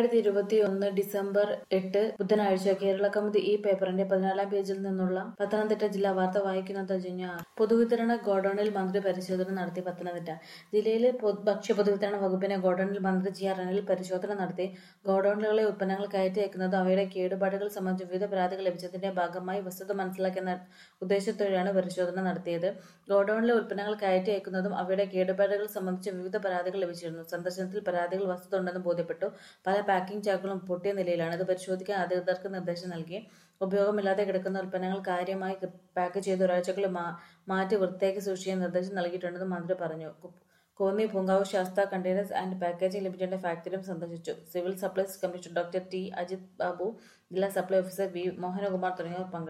രണ്ടായിരത്തി ഇരുപത്തിയൊന്ന് ഡിസംബർ എട്ട് ബുധനാഴ്ച കേരള കൗമുദി ഈ പേപ്പറിന്റെ പതിനാലാം പേജിൽ നിന്നുള്ള പത്തനംതിട്ട ജില്ലാ വാർത്ത വായിക്കുന്നത് ജുഞ്ഞ ആർ. പൊതുവിതരണ ഗോഡൌണിൽ മന്ത്രി പരിശോധന നടത്തി പത്തനംതിട്ട ജില്ലയിലെ പൊ- ഭക്ഷ്യ പൊതുവിതരണ വകുപ്പിന്റെ ഗോഡൌണിൽ മന്ത്രി ജി ആർ അനിൽ പരിശോധന നടത്തി ഗോഡൌണുകളിലെ ഉൽപ്പന്നങ്ങൾ കയറ്റി അയക്കുന്നതും അവയുടെ കേടുപാടുകൾ സംബന്ധിച്ച് വിവിധ പരാതികൾ ലഭിച്ചതിന്റെ ഭാഗമായി വസ്തുത മനസ്സിലാക്കുന്ന ഉദ്ദേശത്തോടെയാണ് പരിശോധന നടത്തിയത് ഗോഡൌണിലെ ഉൽപ്പന്നങ്ങൾ കയറ്റി അയക്കുന്നതും അവയുടെ കേടുപാടുകൾ സംബന്ധിച്ച് വിവിധ പരാതികൾ ലഭിച്ചിരുന്നു സന്ദർശനത്തിൽ പരാതികൾ വസ്തുത ഉണ്ടെന്ന് ബോധ്യപ്പെട്ടു പല പാക്കിംഗ് ചാക്കുകളും പൊട്ടിയ നിലയിലാണ് ഇത് പരിശോധിക്കാൻ അധികൃതർക്ക് നിർദ്ദേശം നൽകി ഉപയോഗമില്ലാതെ കിടക്കുന്ന ഉൽപ്പന്നങ്ങൾ കാര്യമായി കൃ- പാക്ക് ചെയ്ത് ഒരാഴ്ചകൾ മാ- മാറ്റി വൃത്തിയാക്കി സൂക്ഷിക്കാൻ നിർദ്ദേശം നൽകിയിട്ടുണ്ടെന്ന് മന്ത്രി പറഞ്ഞു കു- Konni Poonkavu Sastha containers and packaging ലിമിറ്റഡിന്റെ ഫാക്ടറിയും സന്ദർശിച്ചു civil supplies commissioner doctor T Ajith Babu ജില്ലാ സപ്ലൈ ഓഫീസർ വി മോഹനകുമാർ തുടങ്ങിയവർ പങ്കെടുത്തു